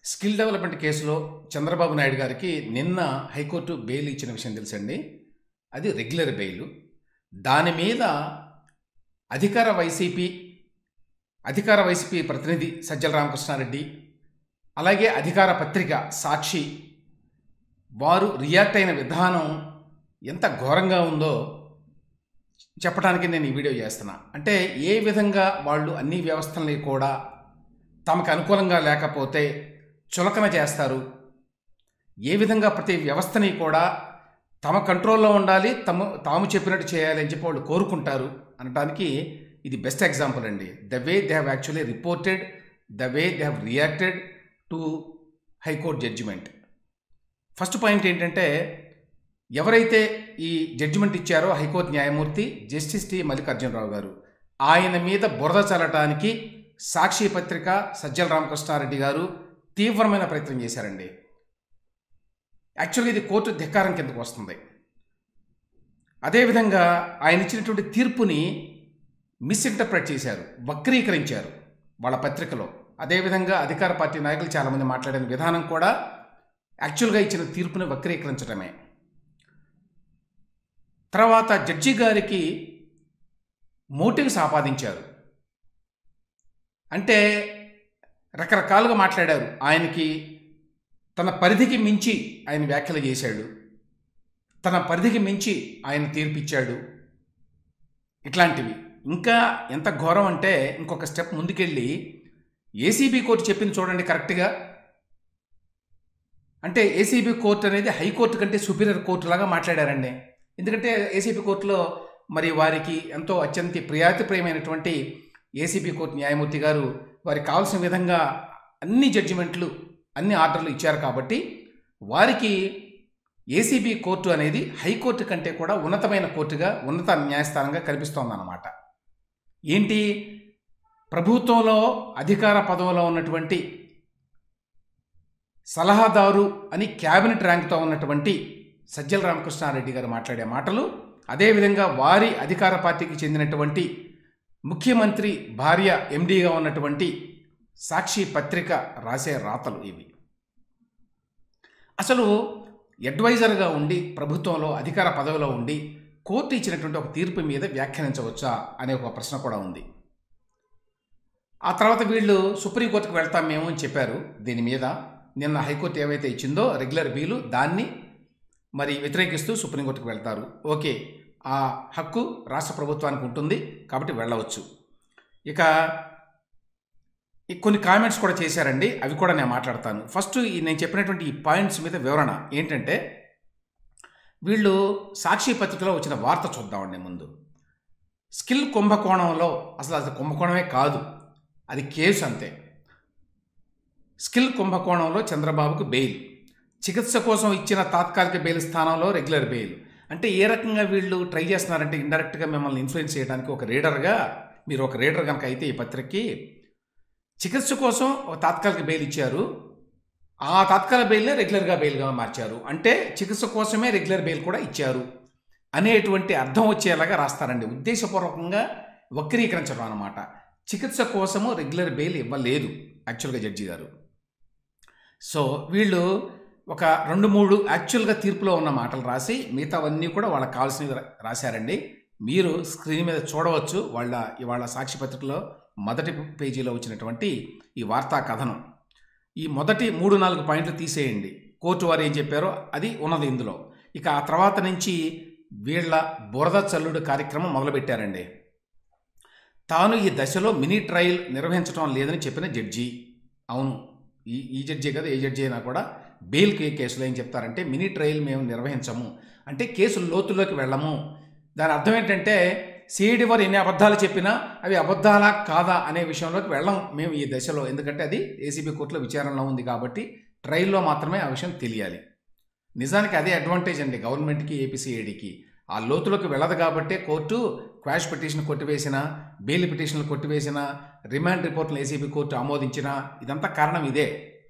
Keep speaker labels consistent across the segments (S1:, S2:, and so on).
S1: skill development కేసులో చంద్రబాబు నాయుడు గారికి నిన్న హైకోర్టు బెయిల్ ఇచ్చిన విషయం తెలుసండి అది రెగ్యులర్ బెయిల్ దాని మీద అధికార వైసీపీ అధికార వైసీపీ ప్రతినిధి సజ్జల రామకృష్ణారెడ్డి అలాగే అధికార పత్రిక సాక్షి వారు రియాక్ట్ అయిన విధానం ఎంత ఘోరంగా ఉందో చెప్పడానికి నేను ఈ వీడియో చేస్తున్నా అంటే ఏ విధంగా వాళ్ళు అన్ని వ్యవస్థల్ని కూడా తమకు అనుకూలంగా లేకపోతే చులకన చేస్తారు ఏ విధంగా ప్రతి వ్యవస్థని కూడా తమ కంట్రోల్లో ఉండాలి తమ తాము చెప్పినట్టు చేయాలి అని చెప్పి వాళ్ళు కోరుకుంటారు అనడానికి ఇది బెస్ట్ ఎగ్జాంపుల్ అండి the way they have actually reported the way they have reacted to high court judgement first point ఏంటంటే ఎవరైతే ఈ జడ్జిమెంట్ ఇచ్చారో హైకోర్టు న్యాయమూర్తి జస్టిస్ టి మల్లికార్జునరావు గారు ఆయన మీద బురద చల్లటానికి సాక్షి పత్రిక సజ్జల రామకృష్ణారెడ్డి గారు తీవ్రమైన ప్రయత్నం చేశారండి యాక్చువల్గా ఇది కోర్టు ధిక్కారం కిందకు వస్తుంది అదేవిధంగా ఆయన ఇచ్చినటువంటి తీర్పుని మిస్ఇంటర్ప్రెట్ చేశారు వక్రీకరించారు వాళ్ళ పత్రికలో అదేవిధంగా అధికార పార్టీ నాయకులు చాలామంది మాట్లాడిన విధానం కూడా యాక్చువల్గా ఇచ్చిన తీర్పుని వక్రీకరించడమే తర్వాత జడ్జి గారికి మోటివ్స్ ఆపాదించారు అంటే రకరకాలుగా మాట్లాడారు ఆయనకి తన పరిధికి మించి ఆయన వ్యాఖ్యలు చేశాడు తన పరిధికి మించి ఆయన తీర్పిచ్చాడు ఇట్లాంటివి ఇంకా ఎంత ఘోరం అంటే ఇంకొక స్టెప్ ముందుకెళ్ళి ఏసీబీ కోర్టు చెప్పింది చూడండి కరెక్ట్గా అంటే ఏసీబీ కోర్టు అనేది హైకోర్టు కంటే సుపీరియర్ కోర్టు లాగా మాట్లాడారండి ఎందుకంటే ఏసీబీ కోర్టులో మరి వారికి ఎంతో అత్యంత ప్రియాతిప్రియమైనటువంటి ఏసీబీ కోర్టు న్యాయమూర్తి గారు వారికి కావాల్సిన విధంగా అన్ని జడ్జిమెంట్లు అన్ని ఆర్డర్లు ఇచ్చారు కాబట్టి వారికి ఏసీబీ కోర్టు అనేది హైకోర్టు కంటే కూడా ఉన్నతమైన కోర్టుగా ఉన్నత న్యాయస్థానంగా కనిపిస్తోందన్నమాట ఏంటి ప్రభుత్వంలో అధికార పదవిలో ఉన్నటువంటి సలహాదారు అని క్యాబినెట్ ర్యాంక్తో ఉన్నటువంటి సజ్జల రామకృష్ణారెడ్డి గారు మాట్లాడే మాటలు అదేవిధంగా వారి అధికార పార్టీకి చెందినటువంటి ముఖ్యమంత్రి భార్య ఎండీగా ఉన్నటువంటి సాక్షి పత్రిక రాసే రాతలు ఇవి అసలు అడ్వైజర్గా ఉండి ప్రభుత్వంలో అధికార పదవిలో ఉండి కోర్టు ఇచ్చినటువంటి ఒక తీర్పు మీద వ్యాఖ్యానించవచ్చా అనే ఒక ప్రశ్న కూడా ఉంది ఆ తర్వాత వీళ్ళు సుప్రీంకోర్టుకు వెళ్తాం మేము అని చెప్పారు దీని మీద నిన్న హైకోర్టు ఏవైతే ఇచ్చిందో రెగ్యులర్ బీలు దాన్ని మరి వ్యతిరేకిస్తూ సుప్రీంకోర్టుకు వెళ్తారు ఓకే ఆ హక్కు రాష్ట్ర ప్రభుత్వానికి ఉంటుంది కాబట్టి వెళ్ళవచ్చు ఇక ఈ కొన్ని కామెంట్స్ కూడా చేశారండి అవి కూడా నేను మాట్లాడతాను ఫస్ట్ ఈ నేను చెప్పినటువంటి ఈ పాయింట్స్ మీద వివరణ ఏంటంటే వీళ్ళు సాక్షి పత్రికలో వచ్చిన వార్త చూద్దామండి ముందు స్కిల్ కుంభకోణంలో అసలు అది కుంభకోణమే కాదు అది కేసు అంతే స్కిల్ కుంభకోణంలో చంద్రబాబుకు బెయిల్ చికిత్స కోసం ఇచ్చిన తాత్కాలిక బెయిల్ స్థానంలో రెగ్యులర్ బెయిల్ అంటే ఏ రకంగా వీళ్ళు ట్రై చేస్తున్నారంటే ఇండైరెక్ట్గా మిమ్మల్ని ఇన్ఫ్లుయెన్స్ చేయడానికి ఒక రీడర్గా మీరు ఒక రీడర్ కనుక అయితే ఈ పత్రికకి చికిత్స కోసం ఒక తాత్కాలిక బెయిల్ ఇచ్చారు ఆ తాత్కాలిక బెయిల్నే రెగ్యులర్గా బెయిల్గా మార్చారు అంటే చికిత్స కోసమే రెగ్యులర్ బెయిల్ కూడా ఇచ్చారు అనేటువంటి అర్థం వచ్చేలాగా రాస్తారండి ఉద్దేశపూర్వకంగా వక్రీకరించడం అనమాట చికిత్స కోసము రెగ్యులర్ బెయిల్ ఇవ్వలేదు యాక్చువల్గా జడ్జి గారు సో వీళ్ళు ఒక రెండు మూడు యాక్చువల్గా తీర్పులో ఉన్న మాటలు రాసి మిగతావన్నీ కూడా వాళ్ళకి కావాల్సినవి రాశారండి మీరు స్క్రీన్ మీద చూడవచ్చు వాళ్ళ ఇవాళ సాక్షి పత్రికలో మొదటి పేజీలో వచ్చినటువంటి ఈ వార్తా కథనం ఈ మొదటి మూడు నాలుగు పాయింట్లు తీసేయండి కోర్టు వారు ఏం చెప్పారో అది ఉన్నది ఇందులో ఇక ఆ తర్వాత నుంచి వీళ్ళ బురద చల్లుడు కార్యక్రమం మొదలుపెట్టారండి తాను ఈ దశలో మినీ ట్రయల్ నిర్వహించడం లేదని చెప్పిన జడ్జి అవును ఈ ఈ జడ్జి కదా ఏ జడ్జి అయినా కూడా బెయిల్ కే కేసులో ఏం చెప్తారంటే మినీ ట్రయల్ మేము నిర్వహించము అంటే కేసు లోతుల్లోకి వెళ్ళము దాని అర్థం ఏంటంటే సిఐడి వారు ఎన్ని అబద్ధాలు చెప్పినా అవి అబద్ధాలా కాదా అనే విషయంలోకి వెళ్ళం మేము ఈ దశలో ఎందుకంటే అది ఏసీబీ కోర్టులో విచారణలో ఉంది కాబట్టి ట్రయల్లో మాత్రమే ఆ విషయం తెలియాలి నిజానికి అదే అడ్వాంటేజ్ అండి గవర్నమెంట్కి ఏపీసీఐడికి ఆ లోతులోకి వెళ్ళదు కాబట్టే కోర్టు క్వాష్ పిటిషన్ కొట్టివేసిన బెయిల్ పిటిషన్లు కొట్టివేసిన రిమాండ్ రిపోర్ట్ను ఏసీబీ కోర్టు ఆమోదించిన ఇదంతా కారణం ఇదే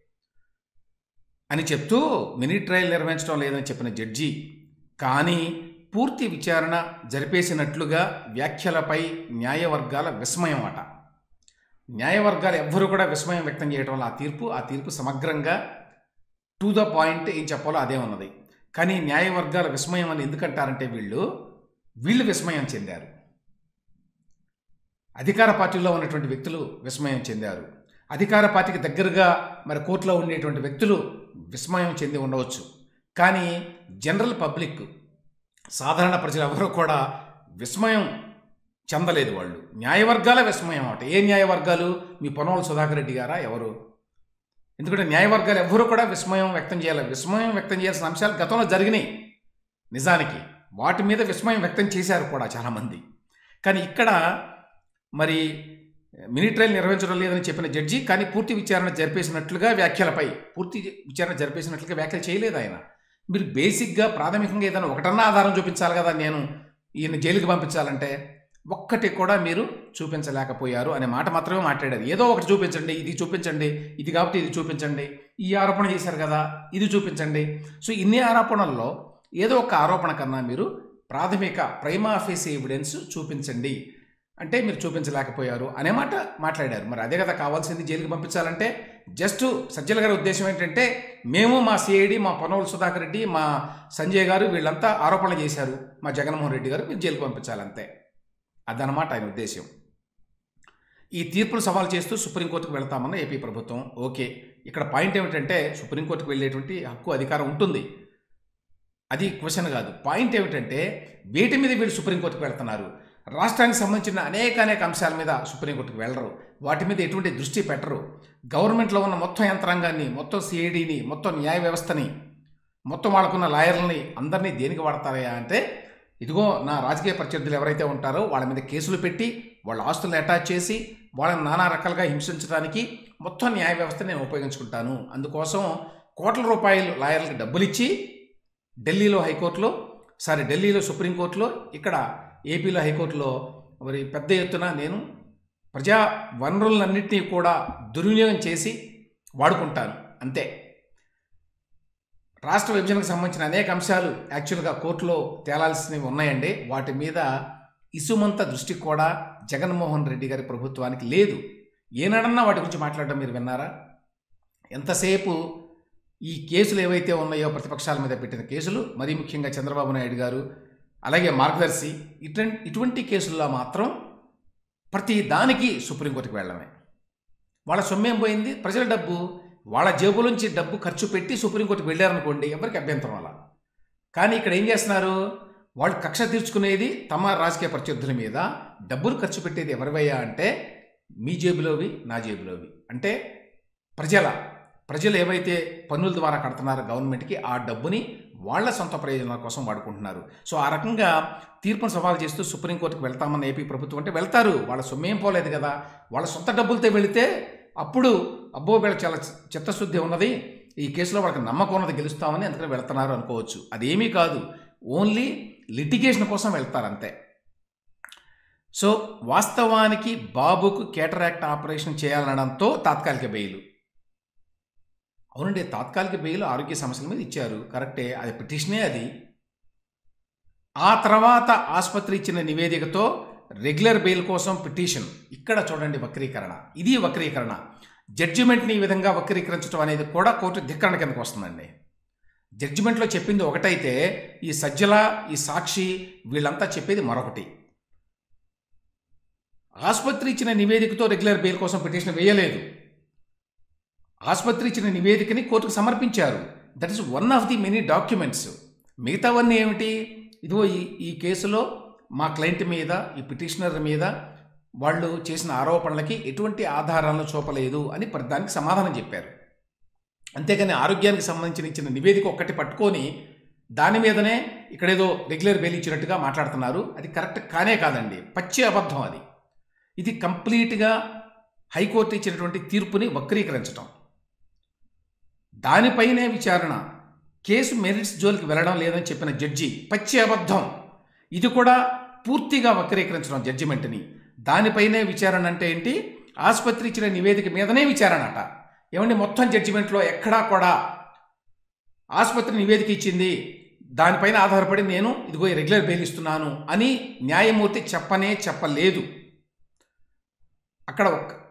S1: అని చెప్తూ మినీ ట్రయల్ నిర్వహించడం లేదని చెప్పిన జడ్జి కానీ పూర్తి విచారణ జరిపేసినట్లుగా వ్యాఖ్యలపై న్యాయవర్గాల విస్మయం అట న్యాయవర్గాలు ఎవ్వరూ కూడా విస్మయం వ్యక్తం చేయడం వల్ల ఆ తీర్పు ఆ తీర్పు సమగ్రంగా టు ద పాయింట్ ఏం చెప్పాలో అదే ఉన్నది కానీ న్యాయవర్గాల విస్మయం అని ఎందుకంటారంటే వీళ్ళు వీళ్ళు విస్మయం చెందారు అధికార పార్టీలో ఉన్నటువంటి వ్యక్తులు విస్మయం చెందారు అధికార పార్టీకి దగ్గరగా మరి కోర్టులో ఉండేటువంటి వ్యక్తులు విస్మయం చెంది ఉండవచ్చు కానీ జనరల్ పబ్లిక్ సాధారణ ప్రజలు ఎవరూ కూడా విస్మయం చెందలేదు వాళ్ళు న్యాయవర్గాల విస్మయం అట ఏ న్యాయవర్గాలు మీ పొనవల సుధాకర్ రెడ్డి గారా ఎవరు ఎందుకంటే న్యాయవర్గాలు ఎవరు కూడా విస్మయం వ్యక్తం చేయాలి విస్మయం వ్యక్తం చేయాల్సిన అంశాలు గతంలో జరిగినాయి నిజానికి వాటి మీద విస్మయం వ్యక్తం చేశారు కూడా చాలామంది కానీ ఇక్కడ మరి మినీ ట్రయల్ నిర్వహించడం లేదని చెప్పిన జడ్జి కానీ పూర్తి విచారణ జరిపేసినట్లుగా వ్యాఖ్యలపై పూర్తి విచారణ జరిపేసినట్లుగా వ్యాఖ్యలు చేయలేదు ఆయన మీరు బేసిక్గా ప్రాథమికంగా ఏదైనా ఒకటన్నా ఆధారం చూపించాలి కదా నేను ఈయన జైలుకి పంపించాలంటే ఒక్కటి కూడా మీరు చూపించలేకపోయారు అనే మాట మాత్రమే మాట్లాడారు ఏదో ఒకటి చూపించండి ఇది చూపించండి ఇది కాబట్టి ఇది చూపించండి ఈ ఆరోపణ చేశారు కదా ఇది చూపించండి సో ఇన్ని ఆరోపణల్లో ఏదో ఒక ఆరోపణ కన్నా మీరు ప్రాథమిక ప్రైమా ఫేస్ ఎవిడెన్స్ చూపించండి అంటే మీరు చూపించలేకపోయారు అనే మాట మాట్లాడారు మరి అదే కదా కావాల్సింది జైలుకి పంపించాలంటే జస్ట్ సజ్జల గారి ఉద్దేశం ఏంటంటే మేము మా సిఐడి మా పొనవల్ సుధాకర్ రెడ్డి మా సంజయ్ గారు వీళ్ళంతా ఆరోపణలు చేశారు మా జగన్మోహన్ రెడ్డి గారు మీరు జైలుకి పంపించాలంతే అదనమాట ఆయన ఉద్దేశం ఈ తీర్పును సవాల్ చేస్తూ సుప్రీంకోర్టుకు వెళ్తామన్న ఏపీ ప్రభుత్వం ఓకే ఇక్కడ పాయింట్ ఏమిటంటే సుప్రీంకోర్టుకు వెళ్ళేటువంటి హక్కు అధికారం ఉంటుంది అది క్వశ్చన్ కాదు పాయింట్ ఏమిటంటే వేటి మీద వీళ్ళు సుప్రీంకోర్టుకు వెళ్తున్నారు రాష్ట్రానికి సంబంధించిన అనేక అనేక అంశాల మీద సుప్రీంకోర్టుకు వెళ్ళరు వాటి మీద ఎటువంటి దృష్టి పెట్టరు గవర్నమెంట్లో ఉన్న మొత్తం యంత్రాంగాన్ని మొత్తం సిఐడిని మొత్తం న్యాయ వ్యవస్థని మొత్తం వాళ్ళకున్న లాయర్లని అందరినీ దేనికి వాడతారయ్యా అంటే ఇదిగో నా రాజకీయ ప్రత్యర్థులు ఎవరైతే ఉంటారో వాళ్ళ మీద కేసులు పెట్టి వాళ్ళ ఆస్తులను అటాచ్ చేసి వాళ్ళని నానా రకాలుగా హింసించడానికి మొత్తం న్యాయ వ్యవస్థ నేను ఉపయోగించుకుంటాను అందుకోసం కోట్ల రూపాయలు లాయర్లకు డబ్బులు ఇచ్చి ఢిల్లీలో హైకోర్టులో సారీ ఢిల్లీలో సుప్రీంకోర్టులో ఇక్కడ ఏపీలో హైకోర్టులో మరి పెద్ద ఎత్తున నేను ప్రజా వనరులన్నింటినీ కూడా దుర్వినియోగం చేసి వాడుకుంటాను అంతే రాష్ట్ర విభజనకు సంబంధించిన అనేక అంశాలు యాక్చువల్గా కోర్టులో తేలాల్సినవి ఉన్నాయండి వాటి మీద ఇసుమంత దృష్టి కూడా జగన్మోహన్ రెడ్డి గారి ప్రభుత్వానికి లేదు ఏనాడన్నా వాటి గురించి మాట్లాడడం మీరు విన్నారా ఎంతసేపు ఈ కేసులు ఏవైతే ఉన్నాయో ప్రతిపక్షాల మీద పెట్టిన కేసులు మరీ ముఖ్యంగా చంద్రబాబు నాయుడు గారు అలాగే మార్గదర్శి ఇటువంటి ఇటువంటి కేసుల్లో మాత్రం ప్రతి దానికి సుప్రీంకోర్టుకి వెళ్ళడమే వాళ్ళ సొమ్మేం పోయింది ప్రజల డబ్బు వాళ్ళ జేబులోంచి డబ్బు ఖర్చు పెట్టి సుప్రీంకోర్టుకి వెళ్ళారనుకోండి ఎవరికి అభ్యంతరం అలా కానీ ఇక్కడ ఏం చేస్తున్నారు వాళ్ళు కక్ష తీర్చుకునేది తమ రాజకీయ ప్రత్యర్థుల మీద డబ్బులు ఖర్చు పెట్టేది ఎవరివయ్యా అంటే మీ జేబులోవి నా జేబులోవి అంటే ప్రజల ప్రజలు ఏవైతే పన్నుల ద్వారా కడుతున్నారో గవర్నమెంట్కి ఆ డబ్బుని వాళ్ళ సొంత ప్రయోజనాల కోసం వాడుకుంటున్నారు సో ఆ రకంగా తీర్పును సవాల్ చేస్తూ సుప్రీంకోర్టుకు వెళ్తామన్న ఏపీ ప్రభుత్వం అంటే వెళ్తారు వాళ్ళ సొమ్మేం పోలేదు కదా వాళ్ళ సొంత డబ్బులతో వెళితే అప్పుడు అబ్బో వీళ్ళ చాలా చిత్తశుద్ధి ఉన్నది ఈ కేసులో వాళ్ళకి నమ్మకం ఉన్నది గెలుస్తామని అందుకని వెళ్తున్నారు అనుకోవచ్చు అదేమీ కాదు ఓన్లీ లిటిగేషన్ కోసం వెళ్తారు అంతే సో వాస్తవానికి బాబుకు కేటరాక్ట్ ఆపరేషన్ చేయాలనడంతో తాత్కాలిక బెయిల్ అవునండి తాత్కాలిక బెయిల్ ఆరోగ్య సమస్యల మీద ఇచ్చారు కరెక్టే అది పిటిషనే అది ఆ తర్వాత ఆసుపత్రి ఇచ్చిన నివేదికతో రెగ్యులర్ బెయిల్ కోసం పిటిషన్ ఇక్కడ చూడండి వక్రీకరణ ఇది వక్రీకరణ జడ్జిమెంట్ని ఈ విధంగా వక్రీకరించడం అనేది కూడా కోర్టు ధిక్కరణ కిందకు వస్తుందండి జడ్జిమెంట్లో చెప్పింది ఒకటైతే ఈ సజ్జల ఈ సాక్షి వీళ్ళంతా చెప్పేది మరొకటి ఆసుపత్రి ఇచ్చిన నివేదికతో రెగ్యులర్ బెయిల్ కోసం పిటిషన్ వేయలేదు ఆసుపత్రి ఇచ్చిన నివేదికని కోర్టుకు సమర్పించారు that is one of the many documents మిగతావన్నీ ఏమిటి ఇదిగో ఈ ఈ కేసులో మా క్లయింట్ మీద ఈ పిటిషనర్ మీద వాళ్ళు చేసిన ఆరోపణలకి ఎటువంటి ఆధారాలను చూపలేదు అని దానికి సమాధానం చెప్పారు అంతేగాని ఆరోగ్యానికి సంబంధించిన ఇచ్చిన నివేదిక ఒక్కటి పట్టుకొని దాని మీదనే ఇక్కడేదో రెగ్యులర్ బెయిల్ ఇచ్చినట్టుగా మాట్లాడుతున్నారు అది కరెక్ట్ కానే కాదండి పచ్చి అబద్ధం అది ఇది కంప్లీట్గా హైకోర్టు ఇచ్చినటువంటి తీర్పుని వక్రీకరించడం దానిపైనే విచారణ కేసు మెరిట్స్ జోలికి వెళ్ళడం లేదని చెప్పిన జడ్జి పచ్చి అబద్ధం ఇది కూడా పూర్తిగా వక్రీకరించడం జడ్జిమెంట్ని దానిపైనే విచారణ అంటే ఏంటి ఆసుపత్రి ఇచ్చిన నివేదిక మీదనే విచారణ అట ఏమండి మొత్తం జడ్జిమెంట్లో ఎక్కడా కూడా ఆసుపత్రి నివేదిక ఇచ్చింది దానిపైన ఆధారపడి నేను ఇదిగో రెగ్యులర్ బెయిల్ ఇస్తున్నాను అని న్యాయమూర్తి చెప్పనే చెప్పలేదు అక్కడ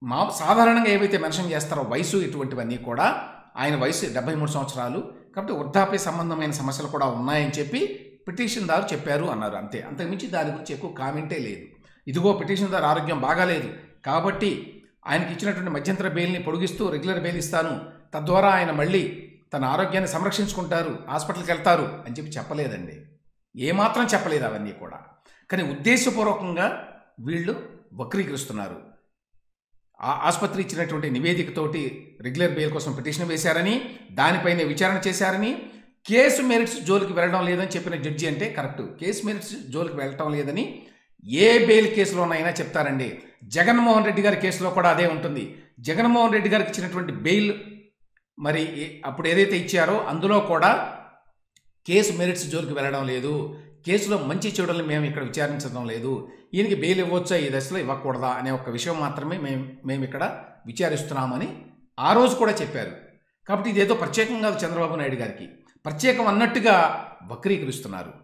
S1: మా సాధారణంగా ఏవైతే మెన్షన్ చేస్తారో వయసు ఇటువంటివన్నీ కూడా ఆయన వయసు డెబ్బై మూడు సంవత్సరాలు కాబట్టి వృద్ధాప్య సంబంధమైన సమస్యలు కూడా ఉన్నాయని చెప్పి పిటిషన్దారు చెప్పారు అన్నారు అంతే అంతకుమించి దాని గురించి ఎక్కువ కామెంటే లేదు ఇదిగో పిటిషన్దారు ఆరోగ్యం బాగాలేదు కాబట్టి ఆయనకి ఇచ్చినటువంటి మధ్యంతర బెయిల్ని పొడిగిస్తూ రెగ్యులర్ బెయిల్ ఇస్తాను తద్వారా ఆయన మళ్ళీ తన ఆరోగ్యాన్ని సంరక్షించుకుంటారు హాస్పిటల్కి వెళ్తారు అని చెప్పి చెప్పలేదండి ఏమాత్రం చెప్పలేదు అవన్నీ కూడా కానీ ఉద్దేశపూర్వకంగా వీళ్ళు వక్రీకరిస్తున్నారు ఆ ఆసుపత్రి ఇచ్చినటువంటి నివేదికతోటి రెగ్యులర్ బెయిల్ కోసం పిటిషన్ వేశారని దానిపైన విచారణ చేశారని కేసు మెరిట్స్ జోలికి వెళ్ళడం లేదని చెప్పిన జడ్జి అంటే కరెక్ట్ కేసు మెరిట్స్ జోలికి వెళ్ళటం లేదని ఏ బెయిల్ కేసులోనైనా చెప్తారండి జగన్మోహన్ రెడ్డి గారి కేసులో కూడా అదే ఉంటుంది జగన్మోహన్ రెడ్డి గారికి ఇచ్చినటువంటి బెయిల్ మరి ఏ- అప్పుడు ఏదైతే ఇచ్చారో అందులో కూడా కేసు మెరిట్స్ జోలికి వెళ్ళడం లేదు కేసులో మంచి చెడులను మేము ఇక్కడ విచారించడం లేదు ఈయనకి బెయిల్ ఇవ్వచ్చా ఈ దశలో ఇవ్వకూడదా అనే ఒక విషయం మాత్రమే మేము మేము ఇక్కడ విచారిస్తున్నామని ఆ రోజు కూడా చెప్పారు కాబట్టి ఇదేదో ప్రత్యేకం కాదు చంద్రబాబు నాయుడు గారికి ప్రత్యేకం అన్నట్టుగా వక్రీకరిస్తున్నారు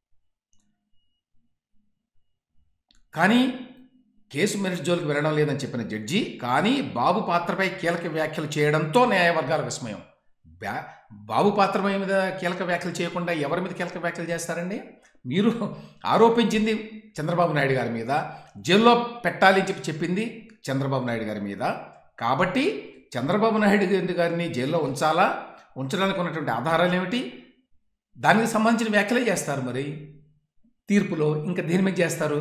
S1: కానీ కేసు మెరిట్ జోలికి వెళ్ళడం లేదని చెప్పిన జడ్జి కానీ బాబు పాత్రపై కీలక వ్యాఖ్యలు చేయడంతో న్యాయవర్గాల విస్మయం బ్యా బాబు పాత్ర మీద కీలక వ్యాఖ్యలు చేయకుండా ఎవరి మీద కీలక వ్యాఖ్యలు చేస్తారండి మీరు ఆరోపించింది చంద్రబాబు నాయుడు గారి మీద జైల్లో పెట్టాలి అని చెప్పి చెప్పింది చంద్రబాబు నాయుడు గారి మీద కాబట్టి చంద్రబాబు నాయుడు గారి- గారిని జైల్లో ఉంచాలా ఉంచడానికి ఉన్నటువంటి ఆధారాలు ఏమిటి దానికి సంబంధించిన వ్యాఖ్యలే చేస్తారు మరి తీర్పులో ఇంకా దేని మీద చేస్తారు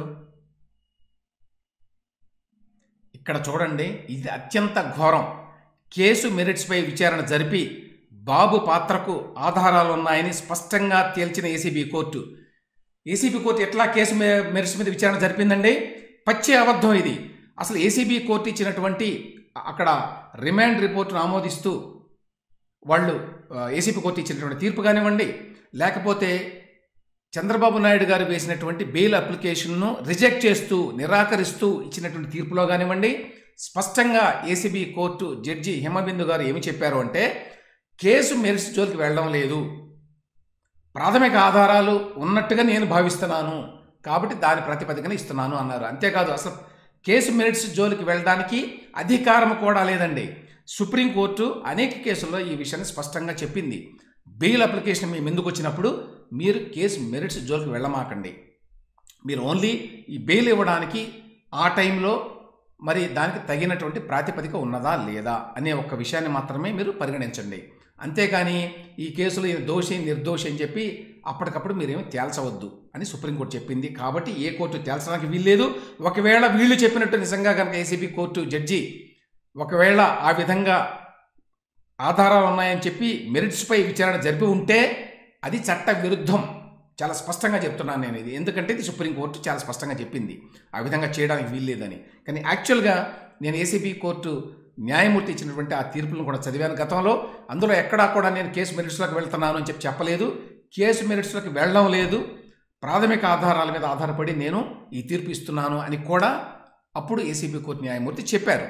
S1: ఇక్కడ చూడండి ఇది అత్యంత ఘోరం కేసు మెరిట్స్పై విచారణ జరిపి బాబు పాత్రకు ఆధారాలు ఉన్నాయని స్పష్టంగా తేల్చిన ఏసీబీ కోర్టు ఏసీబీ కోర్టు ఎట్లా కేసు మె- మెరిట్స్ మీద విచారణ జరిపిందండి పచ్చి అబద్ధం ఇది అసలు ఏసీబీ కోర్టు ఇచ్చినటువంటి అక్కడ రిమాండ్ రిపోర్టును ఆమోదిస్తూ వాళ్ళు ఏసీబీ కోర్టు ఇచ్చినటువంటి తీర్పు కానివ్వండి లేకపోతే చంద్రబాబు నాయుడు గారు వేసినటువంటి బెయిల్ అప్లికేషన్ను రిజెక్ట్ చేస్తూ నిరాకరిస్తూ ఇచ్చినటువంటి తీర్పులో కానివ్వండి స్పష్టంగా ఏసీబీ కోర్టు జడ్జి హిమబిందు గారు ఏమి చెప్పారు అంటే కేసు మెరిట్స్ జోలికి వెళ్ళడం లేదు ప్రాథమిక ఆధారాలు ఉన్నట్టుగా నేను భావిస్తున్నాను కాబట్టి దాని ప్రతిపదికన ఇస్తున్నాను అన్నారు అంతేకాదు అసలు కేసు మెరిట్స్ జోలికి వెళ్ళడానికి అధికారం కూడా లేదండి సుప్రీంకోర్టు అనేక కేసుల్లో ఈ విషయాన్ని స్పష్టంగా చెప్పింది బెయిల్ అప్లికేషన్ మీ ముందుకు వచ్చినప్పుడు మీరు కేసు మెరిట్స్ జోలికి వెళ్ళమాకండి మీరు ఓన్లీ ఈ బెయిల్ ఇవ్వడానికి ఆ టైంలో మరి దానికి తగినటువంటి ప్రాతిపదిక ఉన్నదా లేదా అనే ఒక్క విషయాన్ని మాత్రమే మీరు పరిగణించండి అంతేకాని ఈ కేసులో ఈయన దోషి నిర్దోషి అని చెప్పి అప్పటికప్పుడు మీరేమి తేల్చవద్దు అని సుప్రీంకోర్టు చెప్పింది కాబట్టి ఏ కోర్టు తేల్చడానికి వీల్లేదు ఒకవేళ వీళ్ళు చెప్పినట్టు నిజంగా కనుక ఏసీబీ కోర్టు జడ్జి ఒకవేళ ఆ విధంగా ఆధారాలు ఉన్నాయని చెప్పి మెరిట్స్పై విచారణ జరిపి ఉంటే అది చట్ట విరుద్ధం చాలా స్పష్టంగా చెప్తున్నాను నేను ఇది ఎందుకంటే ఇది సుప్రీంకోర్టు చాలా స్పష్టంగా చెప్పింది ఆ విధంగా చేయడానికి వీల్లేదని కానీ యాక్చువల్గా నేను ఏసీబీ కోర్టు న్యాయమూర్తి ఇచ్చినటువంటి ఆ తీర్పులను కూడా చదివాను గతంలో అందులో ఎక్కడా కూడా నేను కేసు మెరిట్స్లోకి వెళ్తున్నాను అని చెప్పి చెప్పలేదు కేసు మెరిట్స్లోకి వెళ్ళడం లేదు ప్రాథమిక ఆధారాల మీద ఆధారపడి నేను ఈ తీర్పు ఇస్తున్నాను అని కూడా అప్పుడు ఏసీబీ కోర్టు న్యాయమూర్తి చెప్పారు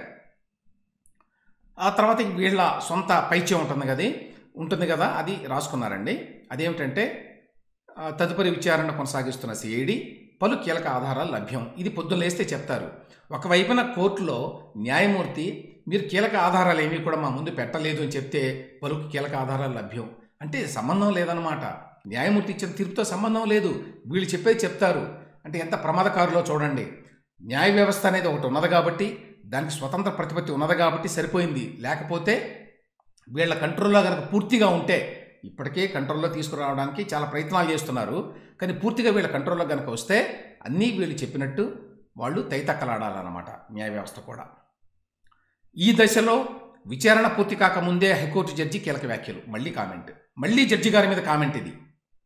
S1: ఆ తర్వాత వీళ్ళ సొంత పైచ్యం ఉంటుంది కదా ఉంటుంది కదా అది రాసుకున్నారండి అదేమిటంటే ఆ, తదుపరి విచారణ కొనసాగిస్తున్న సిఐడి పలు కీలక ఆధారాలు లభ్యం ఇది పొద్దున్న లేస్తే చెప్తారు ఒకవైపున కోర్టులో న్యాయమూర్తి మీరు కీలక ఆధారాలు ఏమీ కూడా మా ముందు పెట్టలేదు అని చెప్తే పలు కీలక ఆధారాలు లభ్యం అంటే సంబంధం లేదన్నమాట న్యాయమూర్తి ఇచ్చిన తీర్పుతో సంబంధం లేదు వీళ్ళు చెప్పేది చెప్తారు అంటే ఎంత ప్రమాదకారులో చూడండి న్యాయ వ్యవస్థ అనేది ఒకటి ఉన్నది కాబట్టి దానికి స్వతంత్ర ప్రతిపత్తి ఉన్నది కాబట్టి సరిపోయింది లేకపోతే వీళ్ళ కంట్రోల్లో కనుక పూర్తిగా ఉంటే ఇప్పటికే కంట్రోల్లో తీసుకురావడానికి చాలా ప్రయత్నాలు చేస్తున్నారు కానీ పూర్తిగా వీళ్ళ కంట్రోల్లో కనుక వస్తే అన్నీ వీళ్ళు చెప్పినట్టు వాళ్ళు తైతక్కలాడాలన్నమాట న్యాయ వ్యవస్థ కూడా ఈ దశలో విచారణ పూర్తి కాకముందే హైకోర్టు జడ్జి కీలక వ్యాఖ్యలు మళ్ళీ కామెంట్ మళ్ళీ జడ్జి గారి మీద కామెంట్ ఇది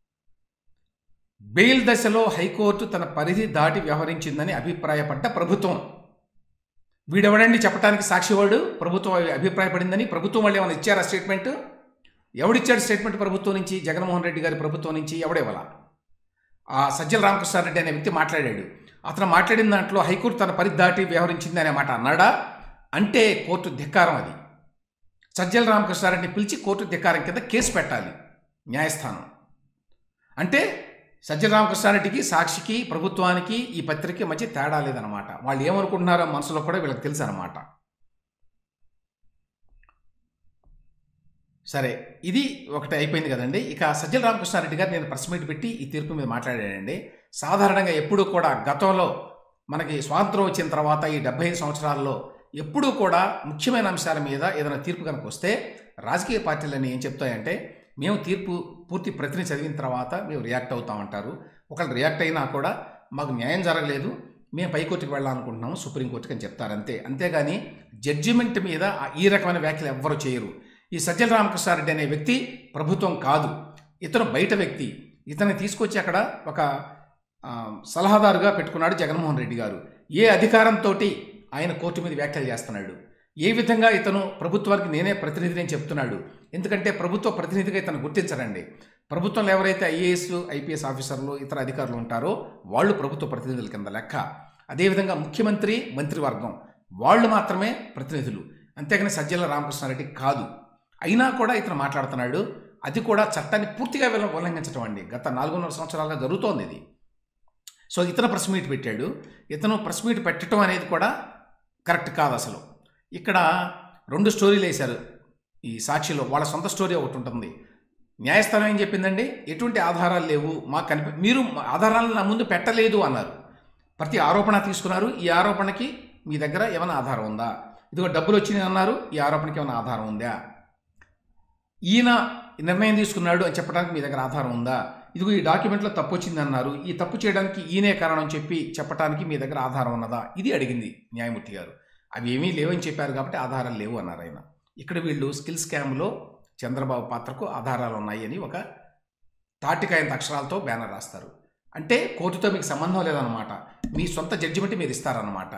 S1: బెయిల్ దశలో హైకోర్టు తన పరిధి దాటి వ్యవహరించిందని అభిప్రాయపడ్డ ప్రభుత్వం వీడెవడండి చెప్పడానికి సాక్షివాడు ప్రభుత్వం అభిప్రాయపడిందని ప్రభుత్వం వాళ్ళు ఏమైనా ఇచ్చారా స్టేట్మెంట్ ఎవడిచ్చాడు స్టేట్మెంట్ ప్రభుత్వం నుంచి జగన్మోహన్ రెడ్డి గారి ప్రభుత్వం నుంచి ఎవడేవాల ఆ సజ్జల రామకృష్ణారెడ్డి అనే వ్యక్తి మాట్లాడాడు అతను మాట్లాడిన దాంట్లో హైకోర్టు తన పరిధి దాటి వ్యవహరించింది అనే మాట అన్నాడా అంటే కోర్టు ధిక్కారం అది సజ్జల రామకృష్ణారెడ్డిని పిలిచి కోర్టు ధిక్కారం కింద కేసు పెట్టాలి న్యాయస్థానం అంటే సజ్జల రామకృష్ణారెడ్డికి సాక్షికి ప్రభుత్వానికి ఈ పత్రిక మధ్య తేడా లేదనమాట వాళ్ళు ఏమనుకుంటున్నారో మనసులో కూడా వీళ్ళకి తెలుసు అనమాట సరే ఇది ఒకటి అయిపోయింది కదండి ఇక సజ్జల రామకృష్ణారెడ్డి గారు నేను ప్రెస్ మీట్ పెట్టి ఈ తీర్పు మీద మాట్లాడానండి సాధారణంగా ఎప్పుడూ కూడా గతంలో మనకి స్వాతంత్రం వచ్చిన తర్వాత ఈ డెబ్బై ఐదు సంవత్సరాల్లో ఎప్పుడూ కూడా ముఖ్యమైన అంశాల మీద ఏదైనా తీర్పు కనుక వస్తే రాజకీయ పార్టీలన్నీ ఏం చెప్తాయంటే మేము తీర్పు పూర్తి ప్రతిని చదివిన తర్వాత మేము రియాక్ట్ అవుతామంటారు ఒకళ్ళు రియాక్ట్ అయినా కూడా మాకు న్యాయం జరగలేదు మేము పైకోర్టుకి వెళ్ళాలనుకుంటున్నాము సుప్రీంకోర్టుకి అని చెప్తారు అంతే అంతేగాని జడ్జిమెంట్ మీద ఆ- ఈ రకమైన వ్యాఖ్యలు ఎవ్వరూ చేయరు ఈ సజ్జల రామకృష్ణారెడ్డి అనే వ్యక్తి ప్రభుత్వం కాదు ఇతను బయట వ్యక్తి ఇతన్ని తీసుకొచ్చి అక్కడ ఒక ఆ, సలహాదారుగా పెట్టుకున్నాడు జగన్మోహన్ రెడ్డి గారు ఏ అధికారంతో ఆయన కోర్టు మీద వ్యాఖ్యలు చేస్తున్నాడు ఏ విధంగా ఇతను ప్రభుత్వానికి నేనే ప్రతినిధిని అని చెప్తున్నాడు ఎందుకంటే ప్రభుత్వ ప్రతినిధిగా ఇతను గుర్తించరండి ప్రభుత్వంలో ఎవరైతే ఐఏఎస్ ఐపీఎస్ ఆఫీసర్లు ఇతర అధికారులు ఉంటారో వాళ్ళు ప్రభుత్వ ప్రతినిధుల కింద లెక్క అదేవిధంగా ముఖ్యమంత్రి మంత్రివర్గం వాళ్ళు మాత్రమే ప్రతినిధులు అంతేగాని సజ్జల రామకృష్ణారెడ్డి కాదు అయినా కూడా ఇతను మాట్లాడుతున్నాడు అది కూడా చట్టాన్ని పూర్తిగా ఉల్లం- ఉల్లంఘించడం అండి గత నాలుగున్నర సంవత్సరాలుగా జరుగుతోంది ఇది సో ఇతను ప్రెస్ మీట్ పెట్టాడు ఇతను ప్రెస్ మీట్ పెట్టడం అనేది కూడా కరెక్ట్ కాదు అసలు ఇక్కడ రెండు స్టోరీలు వేశారు ఈ సాక్షిలో వాళ్ళ సొంత స్టోరీ ఒకటి ఉంటుంది న్యాయస్థానం ఏం చెప్పిందండి ఎటువంటి ఆధారాలు లేవు మాకు కనిపి మీరు మా ఆధారాలను నా ముందు పెట్టలేదు అన్నారు ప్రతి ఆరోపణ తీసుకున్నారు ఈ ఆరోపణకి మీ దగ్గర ఏమైనా ఆధారం ఉందా ఇదిగో డబ్బులు వచ్చినాయి అన్నారు ఈ ఆరోపణకి ఏమైనా ఆధారం ఉందా ఈయన నిర్ణయం తీసుకున్నాడు అని చెప్పడానికి మీ దగ్గర ఆధారం ఉందా ఇదిగో ఈ డాక్యుమెంట్లో తప్పు వచ్చింది అన్నారు ఈ తప్పు చేయడానికి ఈయనే కారణం చెప్పి చెప్పడానికి మీ దగ్గర ఆధారం ఉన్నదా ఇది అడిగింది న్యాయమూర్తి గారు అవి ఏమీ లేవని చెప్పారు కాబట్టి ఆధారాలు లేవు అన్నారు ఆయన ఇక్కడ వీళ్ళు స్కిల్ స్కామ్లో చంద్రబాబు పాత్రకు ఆధారాలు ఉన్నాయి అని ఒక తాటికాయంత అక్షరాలతో బ్యానర్ రాస్తారు అంటే కోర్టుతో మీకు సంబంధం లేదన్నమాట మీ సొంత జడ్జిమెంట్ మీరు ఇస్తారన్నమాట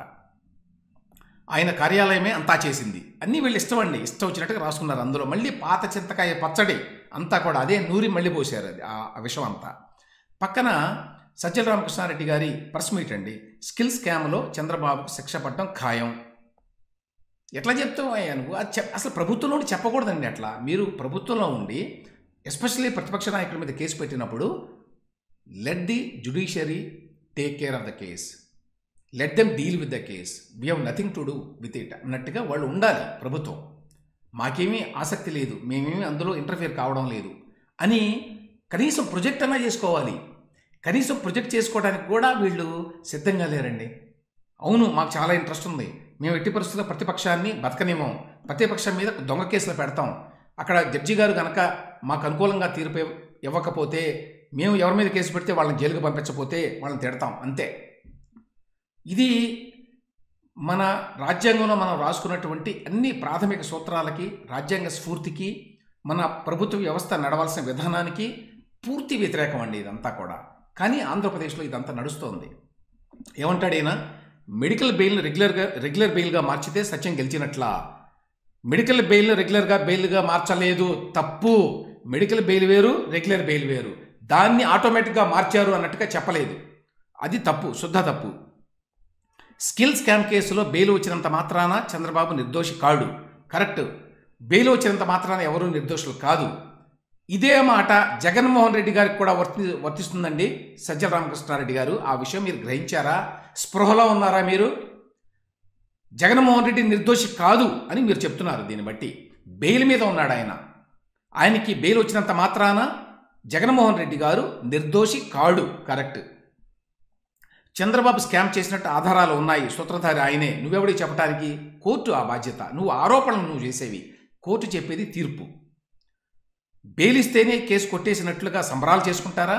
S1: ఆయన కార్యాలయమే అంతా చేసింది అన్నీ వీళ్ళు ఇష్టం అండి ఇష్టం వచ్చినట్టుగా రాసుకున్నారు అందులో మళ్ళీ పాత చింతకాయ పచ్చడి అంతా కూడా అదే నూరి మళ్ళీ పోసారు అది ఆ ఆ విషయం అంతా పక్కన సజ్జల రామకృష్ణారెడ్డి గారి ప్రెస్ మీట్ అండి స్కిల్ స్కామ్లో చంద్రబాబుకు శిక్ష పడటం ఖాయం ఎట్లా చెప్తావు అయ్యా నువ్వు అది చెప్ అసలు ప్రభుత్వంలో ఉండి చెప్పకూడదండి అట్లా మీరు ప్రభుత్వంలో ఉండి ఎస్పెషల్లీ ప్రతిపక్ష నాయకుల మీద కేసు పెట్టినప్పుడు let the judiciary take care of the case let them deal with the case we have nothing to do with it అన్నట్టుగా వాళ్ళు ఉండాలి ప్రభుత్వం మాకేమీ ఆసక్తి లేదు మేమేమీ అందులో ఇంటర్ఫియర్ కావడం లేదు అని కనీసం ప్రొజెక్ట్ అన్నా చేసుకోవాలి కనీసం ప్రొజెక్ట్ చేసుకోవడానికి కూడా వీళ్ళు సిద్ధంగా లేరండి అవును మాకు చాలా ఇంట్రెస్ట్ ఉంది మేము ఎట్టి పరిస్థితుల్లో ప్రతిపక్షాన్ని బతకనివ్వం ప్రతిపక్షం మీద దొంగ కేసులు పెడతాం అక్కడ జడ్జి గారు కనుక మాకు అనుకూలంగా తీర్పు ఇవ్వకపోతే మేము ఎవరి మీద కేసు పెడితే వాళ్ళని జైలుకు పంపించకపోతే వాళ్ళని తిడతాం అంతే ఇది మన రాజ్యాంగంలో మనం రాసుకున్నటువంటి అన్ని ప్రాథమిక సూత్రాలకి రాజ్యాంగ స్ఫూర్తికి మన ప్రభుత్వ వ్యవస్థ నడవాల్సిన విధానానికి పూర్తి వ్యతిరేకం అండి ఇదంతా కూడా కానీ ఆంధ్రప్రదేశ్లో ఇదంతా నడుస్తోంది ఏమంటాడు ఈయన మెడికల్ బెయిల్ను రెగ్యులర్గా రెగ్యులర్ బెయిల్గా మార్చితే సత్యం గెలిచినట్లా మెడికల్ బెయిల్ను రెగ్యులర్గా బెయిల్గా మార్చలేదు తప్పు మెడికల్ బెయిల్ వేరు రెగ్యులర్ బెయిల్ వేరు దాన్ని ఆటోమేటిక్గా మార్చారు అన్నట్టుగా చెప్పలేదు అది తప్పు శుద్ధ తప్పు స్కిల్ స్కామ్ కేసులో బెయిల్ వచ్చినంత మాత్రాన చంద్రబాబు నిర్దోషి కాడు కరెక్ట్ బెయిల్ వచ్చినంత మాత్రాన ఎవరు నిర్దోషులు కాదు ఇదే మాట జగన్మోహన్ రెడ్డి గారికి కూడా వర్తి వర్తిస్తుందండి సజ్జల రామకృష్ణారెడ్డి గారు ఆ విషయం మీరు గ్రహించారా స్పృహలో ఉన్నారా మీరు జగన్మోహన్ రెడ్డి నిర్దోషి కాదు అని మీరు చెప్తున్నారు దీన్ని బట్టి బెయిల్ మీద ఉన్నాడు ఆయన ఆయనకి బెయిల్ వచ్చినంత మాత్రాన జగన్మోహన్ రెడ్డి గారు నిర్దోషి కాడు కరెక్ట్ చంద్రబాబు స్కామ్ చేసినట్టు ఆధారాలు ఉన్నాయి సూత్రధారి ఆయనే నువ్వెవడి చెప్పడానికి కోర్టు ఆ బాధ్యత నువ్వు ఆరోపణలు నువ్వు చేసేవి కోర్టు చెప్పేది తీర్పు బెయిల్ ఇస్తేనే కేసు కొట్టేసినట్లుగా సంబరాలు చేసుకుంటారా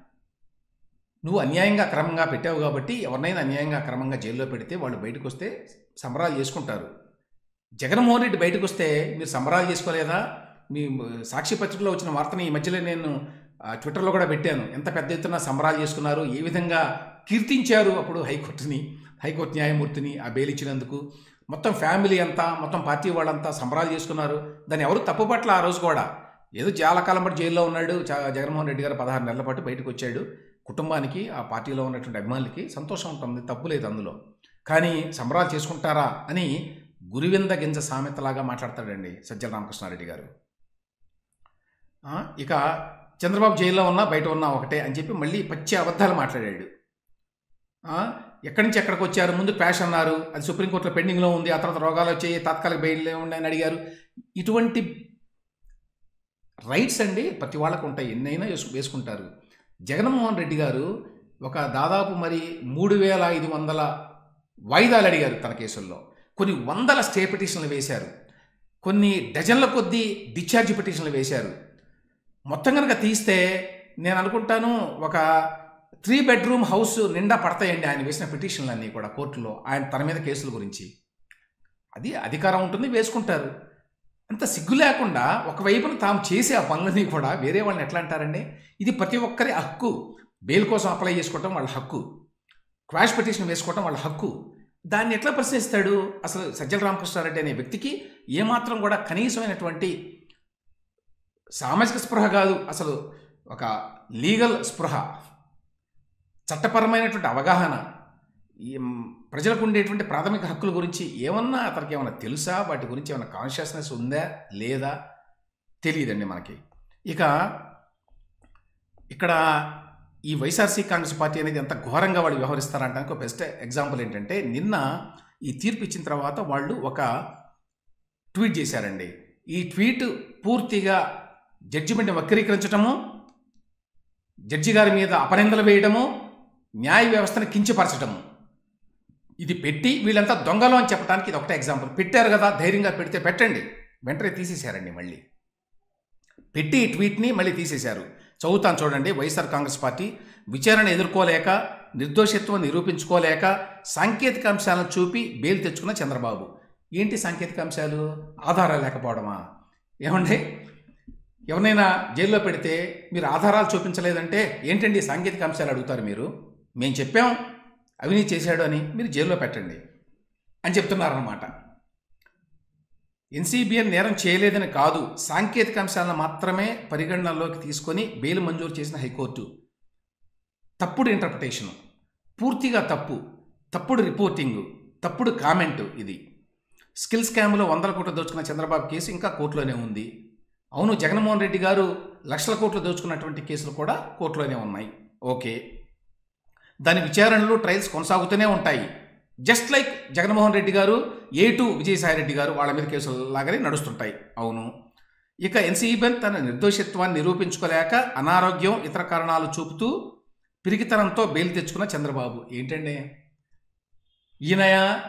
S1: నువ్వు అన్యాయంగా క్రమంగా పెట్టావు కాబట్టి ఎవరినైనా అన్యాయంగా క్రమంగా జైల్లో పెడితే వాళ్ళు బయటకు వస్తే సంబరాలు చేసుకుంటారు జగన్మోహన్ రెడ్డి బయటకు వస్తే మీరు సంబరాలు చేసుకోలేదా మీ సాక్షి పత్రికలో వచ్చిన వార్తని ఈ మధ్యలో నేను ఆ, ట్విట్టర్లో కూడా పెట్టాను ఎంత పెద్ద ఎత్తున సంబరాలు చేసుకున్నారు ఏ విధంగా కీర్తించారు అప్పుడు హైకోర్టుని హైకోర్టు న్యాయమూర్తిని ఆ బెయిల్ ఇచ్చినందుకు మొత్తం ఫ్యామిలీ అంతా మొత్తం పార్టీ వాళ్ళంతా సంబరాలు చేసుకున్నారు దాన్ని ఎవరు తప్పుపట్ల ఆ రోజు కూడా ఏదో చాలా కాలం పాటు జైల్లో ఉన్నాడు చా- జగన్మోహన్ రెడ్డి గారు పదహారు నెలల పాటు బయటకు వచ్చాడు కుటుంబానికి ఆ పార్టీలో ఉన్నటువంటి అభిమానులకి సంతోషం ఉంటుంది తప్పు లేదు అందులో కానీ సంబరాలు చేసుకుంటారా అని గురివింద గింజ సామెతలాగా మాట్లాడతాడండి సజ్జల రామకృష్ణారెడ్డి గారు ఆ, ఇక చంద్రబాబు జైల్లో ఉన్నా బయట ఉన్నా ఒకటే అని చెప్పి మళ్ళీ పచ్చి అబద్ధాలు మాట్లాడాడు ఆ, ఎక్కడి నుంచి ఎక్కడికి వచ్చారు ముందు ప్యాష్ అన్నారు అది సుప్రీంకోర్టులో పెండింగ్లో ఉంది ఆ తర్వాత రోగాలు వచ్చాయి తాత్కాలిక బెయిల్ ఉన్నాయని అడిగారు ఇటువంటి రైట్స్ అండి ప్రతి వాళ్ళకు ఉంటాయి ఎన్నైనా వేసు వేసుకుంటారు జగన్మోహన్ రెడ్డి గారు ఒక దాదాపు మరి మూడు వేల ఐదు వందల వాయిదాలు అడిగారు తన కేసుల్లో కొన్ని వందల స్టే పిటిషన్లు వేశారు కొన్ని డజన్ల కొద్దీ డిశ్చార్జ్ పిటిషన్లు వేశారు మొత్తం కనుక తీస్తే నేను అనుకుంటాను ఒక త్రీ బెడ్రూమ్ హౌస్ నిండా పడతాయండి ఆయన వేసిన పిటిషన్లు అన్నీ కూడా కోర్టులో ఆయన తన మీద కేసుల గురించి అది అధికారం ఉంటుంది వేసుకుంటారు అంత సిగ్గు లేకుండా ఒకవైపున తాము చేసే ఆ పనులని కూడా వేరే వాళ్ళని ఎట్లా అంటారండి ఇది ప్రతి ఒక్కరి హక్కు బెయిల్ కోసం అప్లై చేసుకోవటం వాళ్ళ హక్కు క్వాష్ పిటిషన్ వేసుకోవటం వాళ్ళ హక్కు దాన్ని ఎట్లా ప్రశ్నిస్తాడు అసలు సజ్జల రామకృష్ణారెడ్డి అనే వ్యక్తికి ఏమాత్రం కూడా కనీసమైనటువంటి సామాజిక స్పృహ కాదు అసలు ఒక లీగల్ స్పృహ చట్టపరమైనటువంటి అవగాహన ఈ మ్, ప్రజలకు ఉండేటువంటి ప్రాథమిక హక్కుల గురించి ఏమన్నా అతనికి ఏమైనా తెలుసా వాటి గురించి ఏమైనా కాన్షియస్నెస్ ఉందా లేదా తెలియదండి మనకి ఇక ఇక్కడ ఈ వైఎస్ఆర్సీ కాంగ్రెస్ పార్టీ అనేది ఎంత ఘోరంగా వాళ్ళు వ్యవహరిస్తారంటానికి ఒక బెస్ట్ ఎగ్జాంపుల్ ఏంటంటే నిన్న ఈ తీర్పు ఇచ్చిన తర్వాత వాళ్ళు ఒక ట్వీట్ చేశారండి ఈ ట్వీట్ పూర్తిగా జడ్జిమెంట్ వక్రీకరించటము జడ్జి గారి మీద అపనిందలు వేయడము న్యాయ వ్యవస్థను కించపరచడము ఇది పెట్టి వీళ్ళంతా దొంగలు అని చెప్పడానికి ఇది ఒకటే ఎగ్జాంపుల్ పెట్టారు కదా ధైర్యంగా పెడితే పెట్టండి వెంటనే తీసేశారండి మళ్ళీ పెట్టి ఈ ట్వీట్ని మళ్ళీ తీసేశారు చదువుతాను చూడండి వైఎస్ఆర్ కాంగ్రెస్ పార్టీ విచారణ ఎదుర్కోలేక నిర్దోషిత్వం నిరూపించుకోలేక సాంకేతిక అంశాలను చూపి బెయిల్ తెచ్చుకున్న చంద్రబాబు ఏంటి సాంకేతిక అంశాలు ఆధారాలు లేకపోవడమా ఏమండి ఎవరినైనా జైల్లో పెడితే మీరు ఆధారాలు చూపించలేదంటే ఏంటండి సాంకేతిక అంశాలు అడుగుతారు మీరు మేము చెప్పాం అవినీతి చేశాడు అని మీరు జైల్లో పెట్టండి అని చెప్తున్నారన్నమాట ఎన్సీబీఎన్ నేరం చేయలేదని కాదు సాంకేతిక అంశాలను మాత్రమే పరిగణనలోకి తీసుకొని బెయిల్ మంజూరు చేసిన హైకోర్టు తప్పుడు ఇంటర్ప్రిటేషను పూర్తిగా తప్పు తప్పుడు రిపోర్టింగు తప్పుడు కామెంటు ఇది స్కిల్ స్కామ్లో వందల కోట్లు దోచుకున్న చంద్రబాబు కేసు ఇంకా కోర్టులోనే ఉంది అవును జగన్మోహన్ రెడ్డి గారు లక్షల కోట్లు దోచుకున్నటువంటి కేసులు కూడా కోర్టులోనే ఉన్నాయి ఓకే దాని విచారణలు ట్రయల్స్ కొనసాగుతూనే ఉంటాయి జస్ట్ లైక్ జగన్మోహన్ రెడ్డి గారు ఏ టు విజయసాయి రెడ్డి గారు వాళ్ళ మీద కేసులు లాగానే నడుస్తుంటాయి అవును ఇక ఎన్సీబెన్ తన నిర్దోషిత్వాన్ని నిరూపించుకోలేక అనారోగ్యం ఇతర కారణాలు చూపుతూ పిరికితనంతో బెయిల్ తెచ్చుకున్న చంద్రబాబు ఏంటండి ఈయన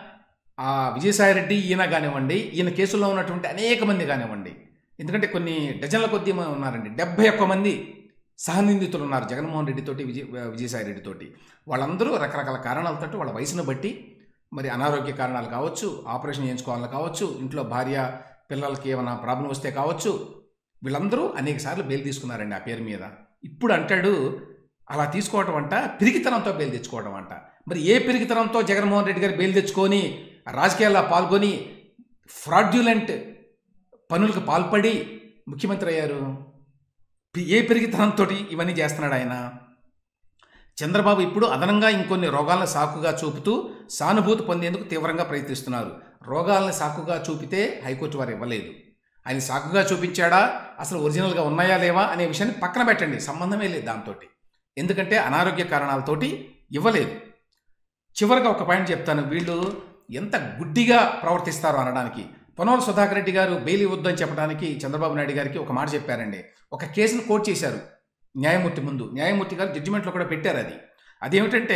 S1: ఆ విజయసాయిరెడ్డి ఈయన కానివ్వండి ఈయన కేసుల్లో ఉన్నటువంటి అనేక మంది కానివ్వండి ఎందుకంటే కొన్ని డజన్ల కొద్దీ మంది ఉన్నారండి డెబ్బై ఒక్క మంది సహనిందితులు ఉన్నారు జగన్మోహన్ రెడ్డితోటి విజయ విజయసాయి రెడ్డితోటి వాళ్ళందరూ రకరకాల కారణాలతోటి వాళ్ళ వయసును బట్టి మరి అనారోగ్య కారణాలు కావచ్చు ఆపరేషన్ చేయించుకోవాలని కావచ్చు ఇంట్లో భార్య పిల్లలకి ఏమైనా ప్రాబ్లం వస్తే కావచ్చు వీళ్ళందరూ అనేక సార్లు బెయిల్ తీసుకున్నారండి ఆ పేరు మీద ఇప్పుడు అంటాడు అలా తీసుకోవటం అంట పిరికితనంతో బెయిల్ తెచ్చుకోవడం అంట మరి ఏ పిరికితనంతో జగన్మోహన్ రెడ్డి గారు బెయిల్ తెచ్చుకొని రాజకీయాల్లో పాల్గొని ఫ్రాడ్యులెంట్ పనులకు పాల్పడి ముఖ్యమంత్రి అయ్యారు పి- ఏ పెరిగితనంతో ఇవన్నీ చేస్తున్నాడు ఆయన చంద్రబాబు ఇప్పుడు అదనంగా ఇంకొన్ని రోగాలను సాకుగా చూపుతూ సానుభూతి పొందేందుకు తీవ్రంగా ప్రయత్నిస్తున్నారు రోగాలను సాకుగా చూపితే హైకోర్టు వారు ఇవ్వలేదు ఆయన సాకుగా చూపించాడా అసలు ఒరిజినల్గా ఉన్నాయా లేవా అనే విషయాన్ని పక్కన పెట్టండి సంబంధమే లేదు దాంతో ఎందుకంటే అనారోగ్య కారణాలతోటి ఇవ్వలేదు చివరిగా ఒక పాయింట్ చెప్తాను వీళ్ళు ఎంత గుడ్డిగా ప్రవర్తిస్తారో అనడానికి పొనవల సుధాకర్ రెడ్డి గారు బెయిల్ ఇవ్వద్దు అని చెప్పడానికి చంద్రబాబు నాయుడు గారికి ఒక మాట చెప్పారండి ఒక కేసును కోర్టు చేశారు న్యాయమూర్తి ముందు న్యాయమూర్తి గారు జడ్జిమెంట్లో కూడా పెట్టారు అది అదేమిటంటే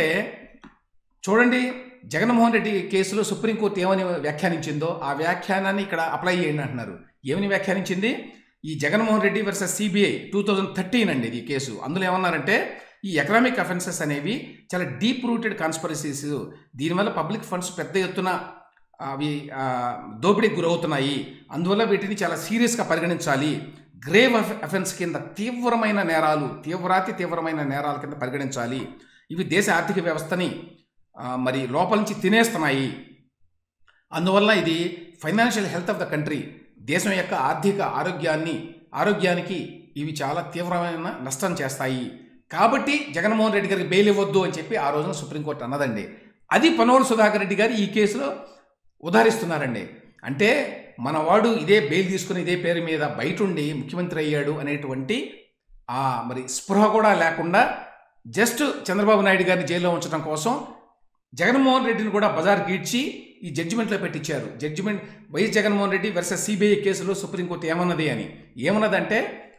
S1: చూడండి జగన్మోహన్ రెడ్డి కేసులో సుప్రీంకోర్టు ఏమని వ్యాఖ్యానించిందో ఆ వ్యాఖ్యానాన్ని ఇక్కడ అప్లై చేయండి అంటున్నారు ఏమని వ్యాఖ్యానించింది ఈ Jaganmohan Reddy versus CBI two thousand thirteen అండి ఇది ఈ కేసు అందులో ఏమన్నారంటే ఈ ఎకనామిక్ అఫెన్సెస్ అనేవి చాలా డీప్ రూటెడ్ కాన్స్పరసీస్ దీనివల్ల పబ్లిక్ ఫండ్స్ పెద్ద ఎత్తున అవి ఆ, దోపిడీకి గురవుతున్నాయి అందువల్ల వీటిని చాలా సీరియస్గా పరిగణించాలి గ్రేవ్ అఫెన్స్ కింద తీవ్రమైన నేరాలు తీవ్రాతి తీవ్రమైన నేరాల కింద పరిగణించాలి ఇవి దేశ ఆర్థిక వ్యవస్థని ఆ, మరి లోపల నుంచి తినేస్తున్నాయి అందువల్ల ఇది financial health of the country దేశం యొక్క ఆర్థిక ఆరోగ్యాన్ని ఆరోగ్యానికి ఇవి చాలా తీవ్రమైన నష్టం చేస్తాయి కాబట్టి జగన్మోహన్ రెడ్డి గారికి బెయిల్ ఇవ్వద్దు అని చెప్పి ఆ రోజున సుప్రీంకోర్టు అన్నదండి అది పనోలు సుధాకర్ రెడ్డి గారు ఈ కేసులో ఉదాహరిస్తున్నారండి అంటే మనవాడు ఇదే బెయిల్ తీసుకుని ఇదే పేరు మీద బయట ఉండి ముఖ్యమంత్రి అయ్యాడు అనేటువంటి ఆ మరి స్పృహ కూడా లేకుండా జస్ట్ చంద్రబాబు నాయుడు గారిని జైల్లో ఉంచడం కోసం జగన్మోహన్ రెడ్డిని కూడా బజార్కి ఈడ్చి ఈ జడ్జిమెంట్లో పెట్టించారు judgement YS Jaganmohan Reddy versus CBI కేసులో సుప్రీంకోర్టు ఏమన్నది అని ఏమన్నదంటే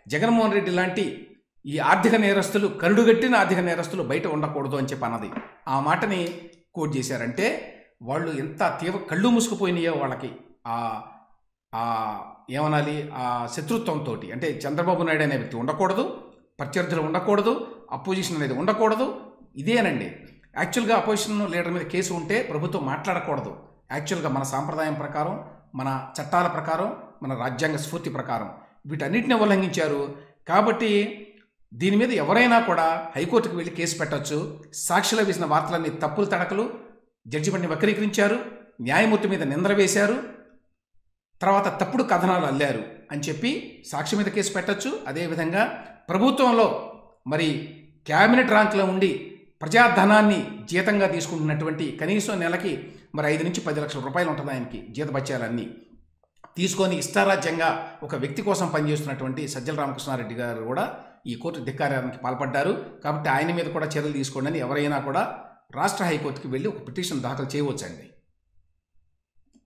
S1: జగన్మోహన్ రెడ్డి లాంటి ఈ ఆర్థిక నేరస్తులు కరుడుగట్టిన ఆర్థిక నేరస్తులు బయట ఉండకూడదు అని చెప్పి అన్నది ఆ మాటని కోట్ చేశారంటే వాళ్ళు ఎంత తీవ్ర కళ్ళు మూసుకుపోయినాయో వాళ్ళకి ఆ ఆ ఏమనాలి ఆ శత్రుత్వంతో అంటే చంద్రబాబు నాయుడు అనే వ్యక్తి ఉండకూడదు ప్రత్యర్థులు ఉండకూడదు అపోజిషన్ అనేది ఉండకూడదు ఇదేనండి యాక్చువల్గా అపోజిషన్ లీడర్ మీద కేసు ఉంటే ప్రభుత్వం మాట్లాడకూడదు యాక్చువల్గా మన సాంప్రదాయం ప్రకారం మన చట్టాల ప్రకారం మన రాజ్యాంగ స్ఫూర్తి ప్రకారం వీటన్నిటిని ఉల్లంఘించారు కాబట్టి దీని మీద ఎవరైనా కూడా హైకోర్టుకు వెళ్ళి కేసు పెట్టొచ్చు సాక్షిలో వేసిన వార్తలన్నీ తప్పులు తడకలు జడ్జిమెంట్ని వక్రీకరించారు న్యాయమూర్తి మీద నిందర వేశారు తర్వాత తప్పుడు కథనాలు అల్లారు అని చెప్పి సాక్షి మీద కేసు పెట్టచ్చు అదేవిధంగా ప్రభుత్వంలో మరి క్యాబినెట్ ర్యాంక్లో ఉండి ప్రజాధనాన్ని జీతంగా తీసుకుంటున్నటువంటి కనీసం నెలకి మరి ఐదు నుంచి పది లక్షల రూపాయలు ఉంటుంది ఆయనకి జీతభత్యాలన్నీ తీసుకొని ఇష్టారాజ్యంగా ఒక వ్యక్తి కోసం పనిచేస్తున్నటువంటి సజ్జల రామకృష్ణారెడ్డి గారు కూడా ఈ కోర్టు ధిక్కారానికి పాల్పడ్డారు కాబట్టి ఆయన మీద కూడా చర్యలు తీసుకోండి అని ఎవరైనా కూడా రాష్ట్ర హైకోర్టుకి వెళ్ళి ఒక పిటిషన్ దాఖలు చేయవచ్చండి